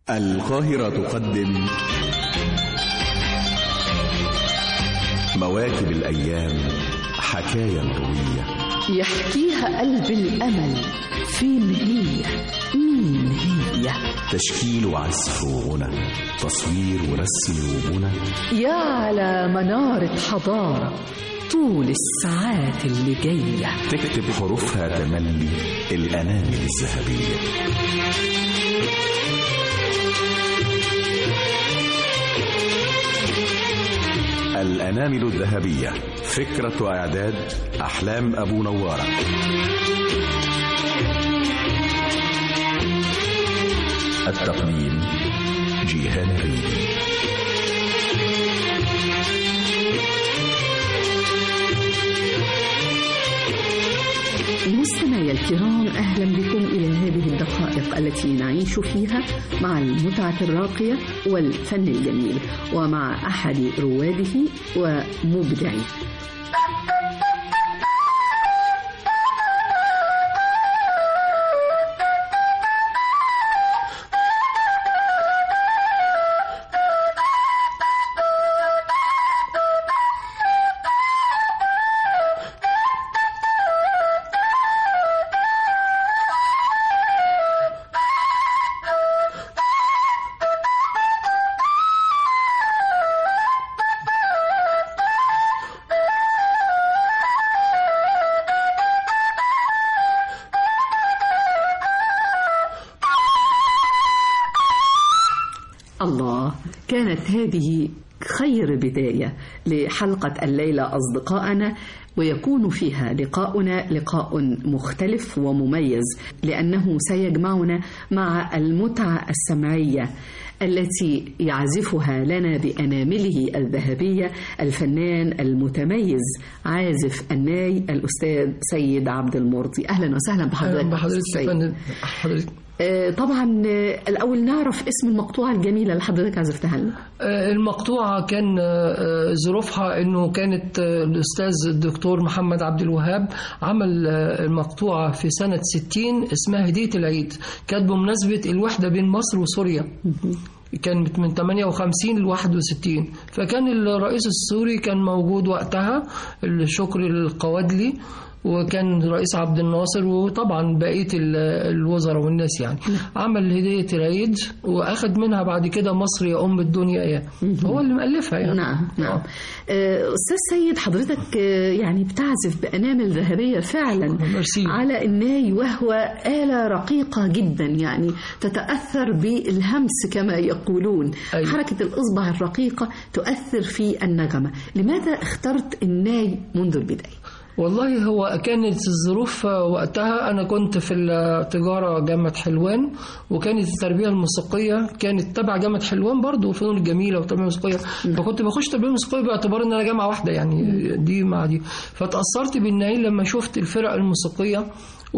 القاهرة تقدم مواكب الأيام حكاية روية يحكيها قلب الأمل فين هي مين هي تشكيل وعزف وغنى تصوير ورسم وبنى يا على منارة حضارة طول الساعات اللي جاية تكتب حروفها تملي الأنامل الذهبية الأنامل الذهبية فكرة وإعداد أحلام أبو نوارة التقديم جيهان ريدي مستمعي الكرام أهلا بكم إلى هذه الدقائق التي نعيش فيها مع المتعة الراقية والفن الجميل ومع أحد رواده ومبدعيه الله كانت هذه خير بداية لحلقة الليلة أصدقائنا ويكون فيها لقاؤنا لقاء مختلف ومميز لأنه سيجمعنا مع المتعة السمعية التي يعزفها لنا بأنامله الذهبية الفنان المتميز عازف الناي الأستاذ سيد عبد المرضي أهلا وسهلا بحضرتك أهلا بحضرتك أستاذ يا سيد. فندم حضرتك آه، طبعا آه، الأول نعرف اسم المقطوعة الجميلة اللي حضرتك عزفتها لنا آه، المقطوعة كان آه، ظروفها انه كانت آه، الاستاذ الدكتور محمد عبد الوهاب عمل آه، المقطوعة في سنة 60 اسمها هدية العيد كانت بمناسبة الوحدة بين مصر وسوريا كانت من 58 ل 61 فكان الرئيس السوري كان موجود وقتها الشكر القوادلي وكان الرئيس عبد الناصر وطبعا بقيه ال- الوزراء والناس يعني عمل هديه العيد واخد منها بعد كده مصر يا ام الدنيا يا هو اللي مؤلفها يعني نعم نعم آه، أستاذ سيد حضرتك آه، يعني بتعزف بأنامل ذهبية فعلا ميرسي. على الناي وهو آلة رقيقة جدا يعني تتأثر بالهمس كما يقولون أيوة. حركة الإصبع الرقيقة تؤثر في النغمة لماذا اخترت الناي منذ البداية؟ والله هو كانت الظروف وقتها أنا كنت في التجارة جامعة حلوان وكانت التربية الموسيقية كانت تبع جامعة حلوان برضو الفنون الجميلة والتربية الموسيقية فكنت بخش تربية موسيقية باعتبار إن أنا جامعة واحدة يعني دي مع دي فتأثرت بالنايل لما شفت الفرق الموسيقية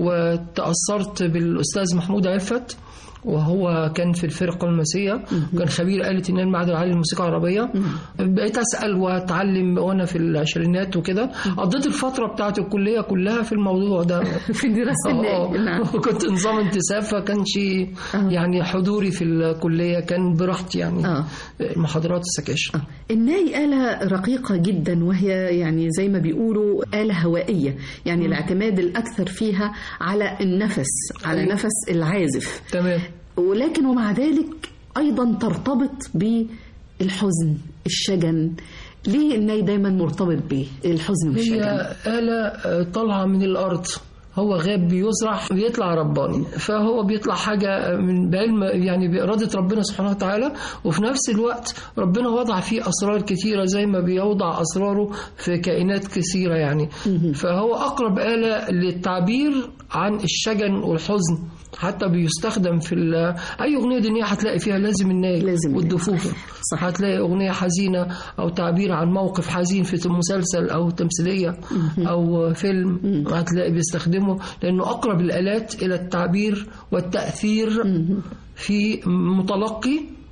وتأثرت بالأستاذ محمود عفت وهو كان في الفرقة المسية كان خبير آلة الناي المعهد العالي للموسيقى العربية بقيت أسأل وأتعلم وأنا في العشرينات وكده قضيت الفترة بتاعت الكلية كلها في الموضوع ده في دراسة الناي نعم وكنت نظام انتساب فكانش يعني حضوري في الكلية كان براحتي يعني آه. المحاضرات السكاشن الناي آلة رقيقة جدا وهي يعني زي ما بيقولوا آلة هوائية يعني الاعتماد الأكثر فيها على النفس على أيوة. نفس العازف تمام ولكن ومع ذلك أيضا ترتبط بالحزن الشجن ليه الناي دايما مرتبط بالحزن هي والشجن آلة آه، طالعة من الأرض هو غاب بيزرع بيطلع رباني فهو بيطلع حاجة من بعلم يعني بإرادة ربنا سبحانه وتعالى وفي نفس الوقت ربنا وضع فيه أسرار كتيرة زي ما بيوضع أسراره في كائنات كثيرة يعني فهو أقرب آلة للتعبير عن الشجن والحزن حتى بيستخدم في ال- أي أغنية دينية هتلاقي فيها لازم الناي لازم الناي، والدفوف صحيح، صحيح. هتلاقي أغنية حزينة أو تعبير عن موقف حزين في مسلسل أو تمثيلية أو فيلم هتلاقي بيستخدمه لأنه أقرب الآلات إلى التعبير والتأثير في متلقي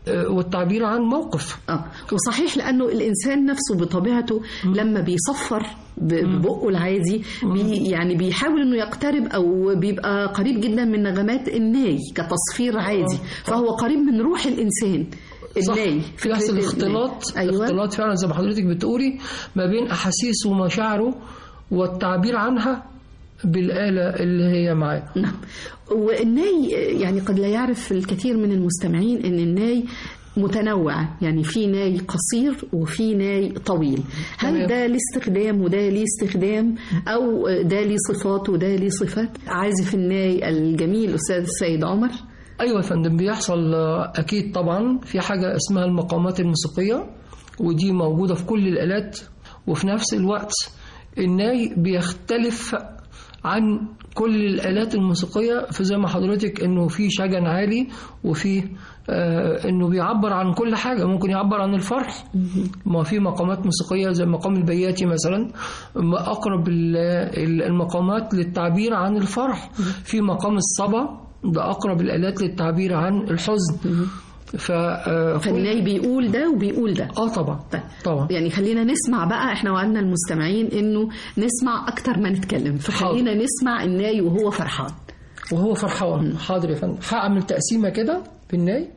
آه، والتعبير عن موقف اه وصحيح لانه الانسان نفسه بطبيعته لما بيصفر ب- ببقه العادي بي يعني بيحاول انه يقترب او بيبقى قريب جدا من نغمات الناي كتصفير عادي فهو قريب من روح الانسان الناي في يحصل فكرة اختلاط الناي. ايوه اختلاط فعلا زي ما حضرتك بتقولي ما بين احاسيسه ومشاعره والتعبير عنها بالآلة اللي هي معاه نعم والناي يعني قد لا يعرف الكثير من المستمعين ان الناي متنوع يعني في ناي قصير وفي ناي طويل هل تمام. ده ليه استخدام وده ليه استخدام او ده ليه صفات وده ليه صفات عازف الناي الجميل استاذ السيد عمر ايوه يا فندم بيحصل آه، اكيد طبعا في حاجه اسمها المقامات الموسيقيه ودي موجوده في كل الالات وفي نفس الوقت الناي بيختلف عن كل الالات الموسيقيه في زي ما حضرتك انه في شجن عالي وفي آه انه بيعبر عن كل حاجه ممكن يعبر عن الفرح ما في مقامات موسيقيه زي مقام البياتي مثلا ما اقرب ال- ال- المقامات للتعبير عن الفرح في مقام الصبا ده اقرب الالات للتعبير عن الحزن ف آه، فالناي بيقول ده وبيقول ده اه طبعا طيب. طبعا يعني خلينا نسمع بقى احنا وعدنا المستمعين انه نسمع اكتر ما نتكلم فخلينا نسمع الناي وهو فرحان وهو فرحان حاضر يا فندم هعمل تقسيمه كده بالناي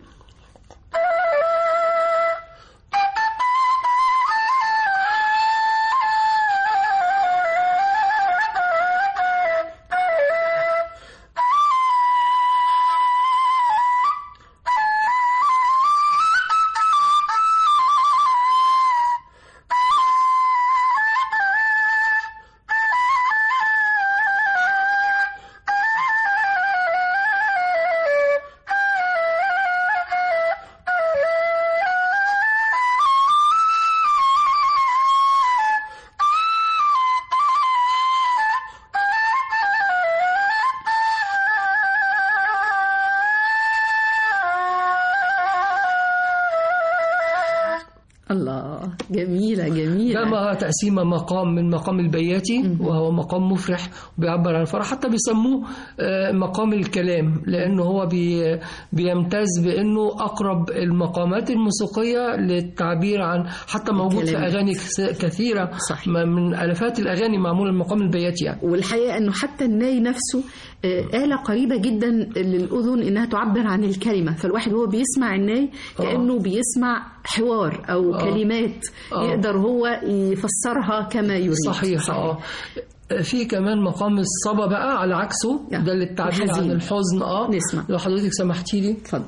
الله جميلة جميلة ده ما تقسيمه مقام من مقام البياتي وهو مقام مفرح وبيعبر عن الفرح حتى بيسموه آه، مقام الكلام لانه هو بي بيمتاز بانه اقرب المقامات الموسيقيه للتعبير عن حتى موجود في الكلام. اغاني كس- كثيره صحيح. ما- من الافات الاغاني معموله المقام البياتي يعني والحقيقة انه حتى الناي نفسه آه، آلة قريبة جدا للأذن انها تعبر عن الكلمة فالواحد وهو بيسمع الناي كأنه بيسمع حوار او آه. كلمات آه. يقدر هو يفسرها كما يريد صحيح اه في كمان مقام الصبا بقى على عكسه آه. ده للتعبير عن الحزين. الحزن اه نسمع. لو حضرتك سمحتي لي اتفضل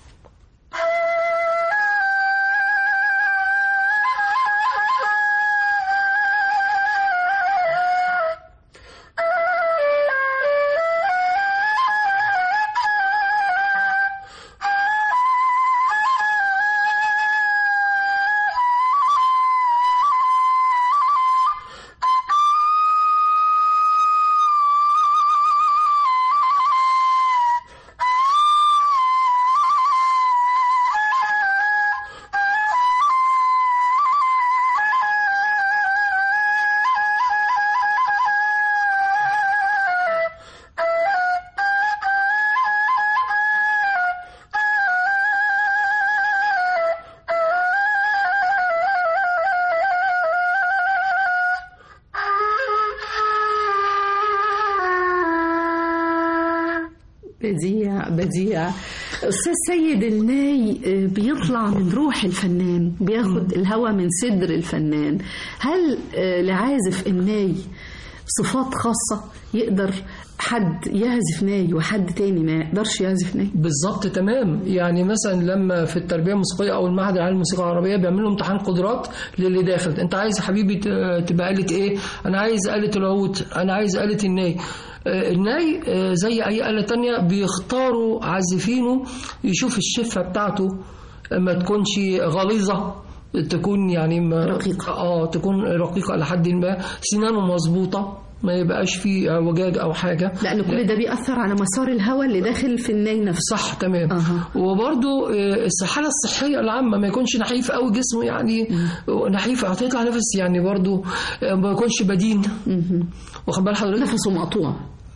بديع بديع استاذ سيد الناي آه، بيطلع من روح الفنان بياخد الهوى من صدر الفنان هل آه، لعازف الناي صفات خاصة يقدر حد يعزف ناي وحد تاني ما يقدرش يعزف ناي بالظبط تمام يعني مثلا لما في التربيه الموسيقيه او المعهد العالي للموسيقى العربيه بيعملوا امتحان قدرات للي داخل انت عايز يا حبيبي ت- تبقى آلة ايه انا عايز آلة العود انا عايز آلة الناي آه، الناي آه، زي اي آلة تانية بيختاروا عازفينه يشوف الشفة بتاعته ما تكونش غليظة تكون يعني ما رقيقة. اه تكون رقيقة لحد ما سنانه مظبوطة ما يبقاش فيه اعوجاج او حاجة لأن كل ده بيأثر على مسار الهواء اللي داخل في الناي نفسه صح تمام أها. وبرضو آه، الحاله الصحيه العامه ما يكونش نحيف قوي جسمه يعني نحيف هتطلع نفس يعني برضو آه، ما يكونش بدين مهم. واخد بال حضرتك نفسه مقطوع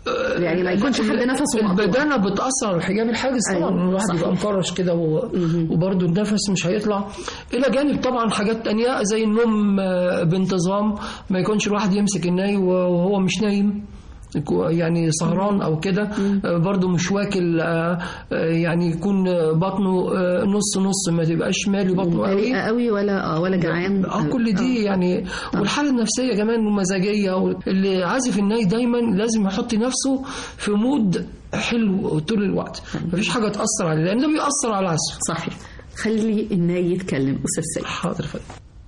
يعني ما يكونش حد نفسه مقطوع البدانه بتاثر على الحجاب الحاجز طبعا أيوة، الواحد صحيح. يبقى مفرش كده و- وبرده النفس مش هيطلع الى جانب طبعا حاجات تانية زي النوم آه، بانتظام ما يكونش الواحد يمسك الناي وهو مش نايم يكو- يعني سهران او كده آه، برضو مش واكل آه، آه، يعني يكون آه، بطنه آه، نص نص ما تبقاش مالي بطنه قوي مليئة قوي ولا آه، ولا جعان اه كل دي يعني والحاله النفسيه كمان والمزاجيه اللي عازف الناي دايما لازم يحط نفسه في مود حلو طول الوقت مفيش حاجه تاثر عليه لان ده بيأثر على العزف صحيح خلي الناي يتكلم استاذ سيد حاضر فندم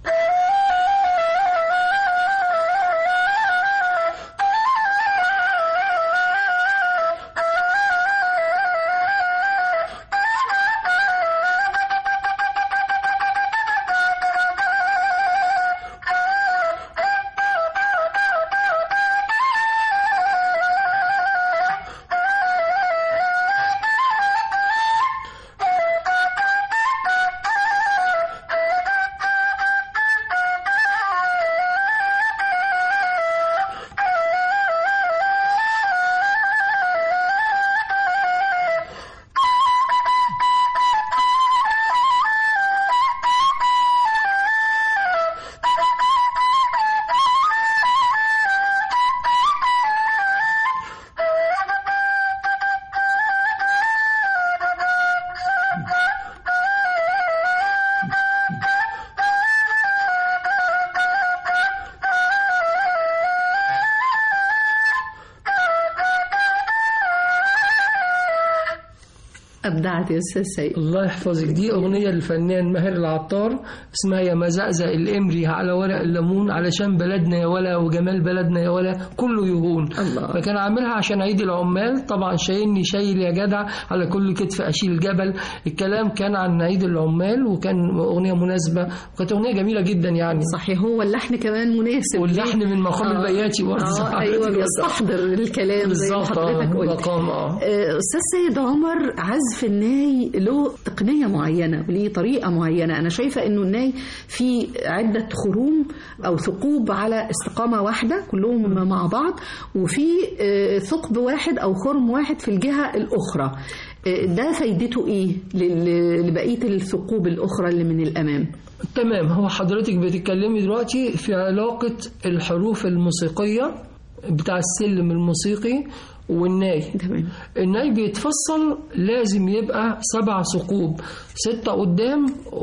ابدعت يا استاذ سيد الله يحفظك دي أغنية للفنان ماهر العطار اسمها يا مزقزق الإمري على ورق الليمون علشان بلدنا يا ولا وجمال بلدنا يا ولا كله يهون الله. فكان عاملها عشان عيد العمال طبعا شايلني شايل يا جدع على كل كتف أشيل الجبل الكلام كان عن عيد العمال وكان أغنية مناسبة وكانت أغنية جميلة جدا يعني صحيح هو اللحن كمان مناسب واللحن من مقام آه. البياتي برضه اه ايوه بيستحضر الكلام زي ما بالظبط اه حضرتك قلت مقام اه آه، استاذ سيد عمر عزف الناي له تقنيه معينه وليه طريقه معينه انا شايفه انه الناي في عده خروم او ثقوب على استقامه واحده كلهم مع بعض وفي آه، ثقب واحد او خرم واحد في الجهه الاخرى آه، ده فايدته ايه لل- لبقيه الثقوب الاخرى اللي من الامام تمام هو حضرتك بتتكلمي دلوقتي في علاقة الحروف الموسيقية بتاع السلم الموسيقي والناي تمام الناي بيتفصل لازم يبقى سبع ثقوب ستة قدام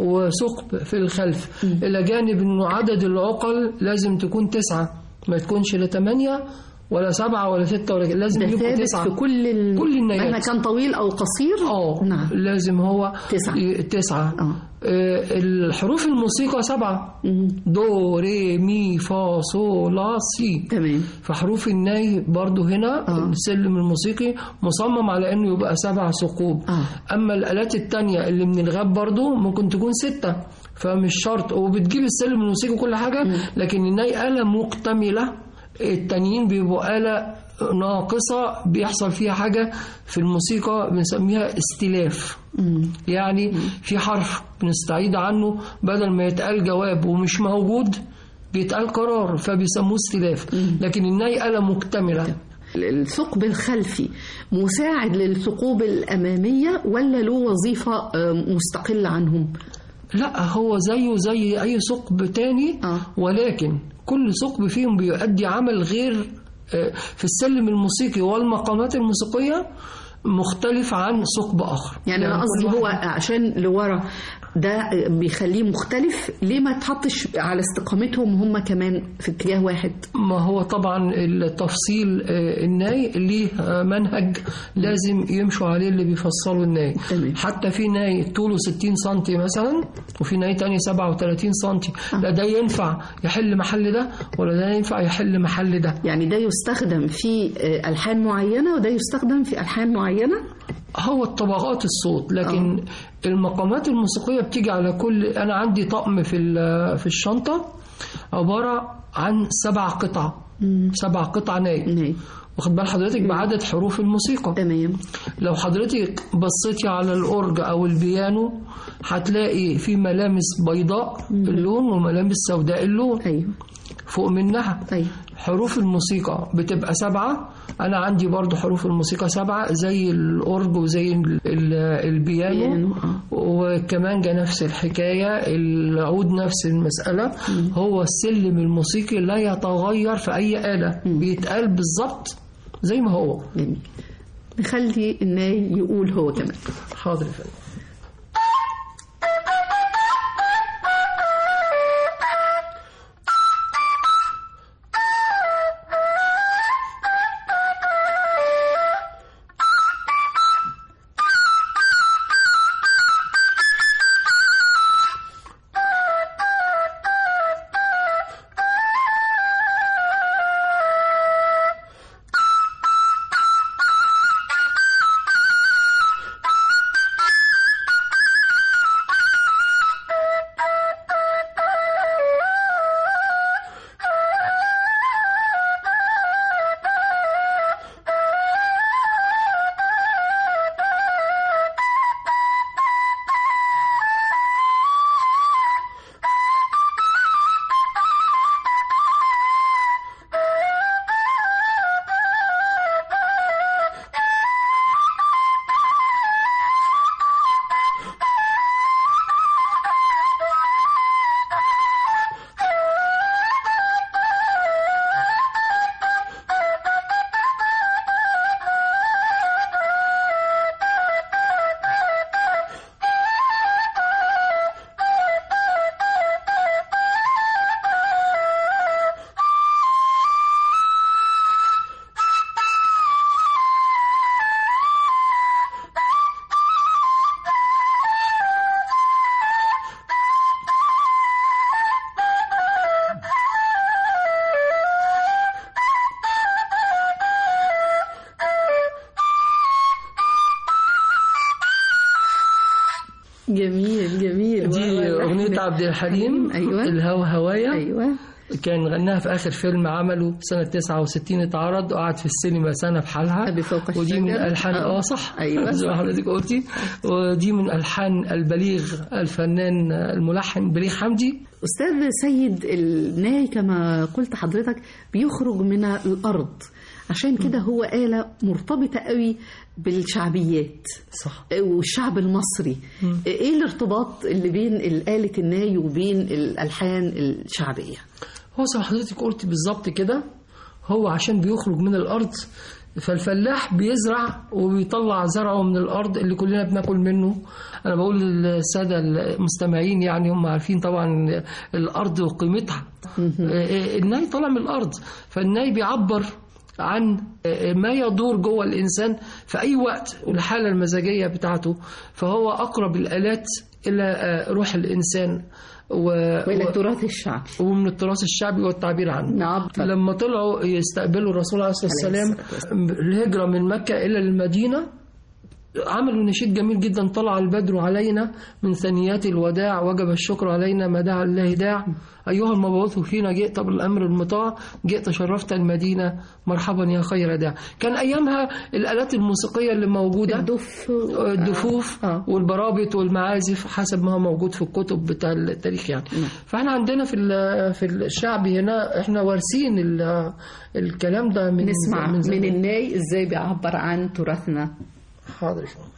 وثقب في الخلف إلى جانب إنه عدد العقل لازم تكون تسعة ما تكونش لا تمانية ولا سبعة ولا ستة ولا لازم ده يبقوا ثابت تسعة في كل ال... كل النايات. مهما كان طويل او قصير اه نعم لازم هو تسعة. ي- تسعة اه آه، الحروف الموسيقى سبعة مم. دو ري مي فا صو لا سي تمام فحروف الناي برضو هنا آه. السلم الموسيقي مصمم على انه يبقى سبع ثقوب آه. اما الالات التانية اللي من الغاب برضو ممكن تكون ستة فمش شرط وبتجيب السلم الموسيقي كل حاجة لكن الناي آلة مكتملة التانيين بيبقوا آلة ناقصة بيحصل فيها حاجة في الموسيقى بنسميها استلاف مم. يعني في حرف بنستعيد عنه بدل ما يتقال جواب ومش موجود بيتقال قرار فبيسموه استلاف لكن الناي آلة مكتملة الثقب الخلفي مساعد للثقوب الأمامية ولا له وظيفة آه، مستقلة عنهم؟ لا هو زيه زي أي ثقب تاني آه. ولكن كل ثقب فيهم بيؤدي عمل غير آه، في السلم الموسيقي والمقامات الموسيقية مختلف عن ثقب آخر يعني أنا كل قصدي هو واحد- عشان لورا ده بيخليه مختلف ليه ما تحطش على استقامتهم هم كمان في اتجاه واحد ما هو طبعا التفصيل آه، الناي ليه آه، منهج لازم يمشوا عليه اللي بيفصلوا الناي تمام. حتى في ناي طوله 60 سنتي مثلا وفي ناي تاني 37 سنتي لا ده ينفع يحل محل ده ولا ده ينفع يحل محل ده يعني ده يستخدم في آه، ألحان معينة وده يستخدم في ألحان معينة هو الطبقات الصوت لكن المقامات الموسيقية بتيجي على كل أنا عندي طقم في ال- في الشنطة عبارة عن سبع قطع سبع قطع ناي نعم. واخد بال حضرتك بعدد حروف الموسيقى تمام لو حضرتك بصيتي على الأورج أو البيانو هتلاقي في ملامس بيضاء اللون وملامس سوداء اللون أيوه فوق منها أيوه حروف الموسيقى بتبقى سبعة أنا عندي برضو حروف الموسيقى سبعة زي الأورج وزي ال- ال- البيانو بيانو، آه. وكمانجا نفس الحكاية العود نفس المسألة هو السلم الموسيقي لا يتغير في أي آلة بيتقال بالظبط زي ما هو جميل نخلي الناي يقول هو كمان حاضر يا فندم جميل جميل دي و- و- أغنية عبد الحليم أيوة. الهوى هوايا ايوه كان غناها في آخر فيلم عمله سنة 69 اتعرض وقعد في السينما سنة بحالها أبي فوق ودي من الشجر. ألحان آه. اه صح أيوة. زي ما حضرتك قلتي ودي من ألحان البليغ الفنان الملحن بليغ حمدي أستاذ سيد الناي كما قلت حضرتك بيخرج من الأرض عشان كده هو آلة مرتبطة قوي بالشعبيات صح والشعب المصري ايه الارتباط اللي بين آلة الناي وبين الألحان الشعبية هو زي ما حضرتك قلت بالظبط كده هو عشان بيخرج من الأرض فالفلاح بيزرع وبيطلع زرعه من الأرض اللي كلنا بناكل منه أنا بقول للسادة المستمعين يعني هم عارفين طبعا الأرض وقيمتها الناي طالع من الأرض فالناي بيعبر عن ما يدور جوه الإنسان في أي وقت والحالة المزاجية بتاعته فهو أقرب الآلات إلى روح الإنسان و... وإلى و- التراث الشعبي ومن التراث الشعبي والتعبير عنه نعم لما طلعوا يستقبلوا الرسول عليه الصلاة والسلام الهجرة من مكة إلى المدينة عملوا نشيد جميل جدا طلع البدر علينا من ثنيات الوداع وجب الشكر علينا ما دعا الله داع أيها المبعوث فينا جئت بالأمر المطاع جئت شرفت المدينة مرحبا يا خير داع كان أيامها الآلات الموسيقية اللي موجودة الدف الدفوف آه. والبرابط والمعازف حسب ما هو موجود في الكتب بتاع التاريخ يعني فاحنا عندنا في ال- في الشعب هنا احنا وارثين ال- الكلام ده من نسمع من, من زمان. الناي ازاي بيعبر عن تراثنا حاضر يا فندم.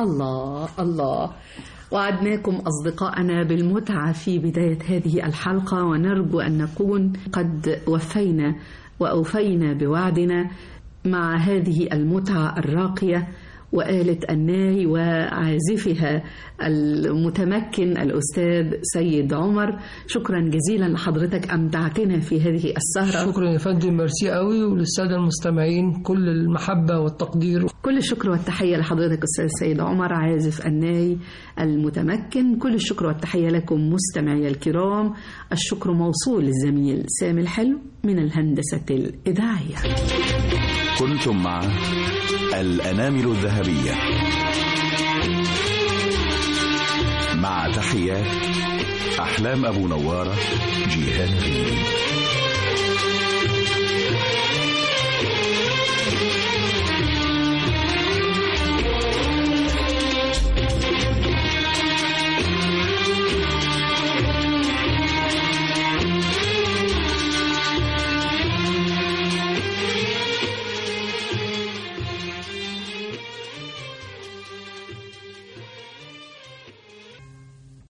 الله الله وعدناكم أصدقائنا بالمتعة في بداية هذه الحلقة ونرجو أن نكون قد وفينا وأوفينا بوعدنا مع هذه المتعة الراقية وآلة الناي وعازفها المتمكن الأستاذ سيد عمر شكرا جزيلا لحضرتك أمتعتنا في هذه السهرة شكرا يا فندم ميرسي قوي وللساده المستمعين كل المحبه والتقدير كل الشكر والتحية لحضرتك أستاذ سيد عمر عازف الناي المتمكن كل الشكر والتحية لكم مستمعي الكرام الشكر موصول للزميل سامي الحلو من الهندسة الإذاعية كنتم مع الأنامل الذهبية مع تحيات أحلام أبو نوارة جيهان ريمي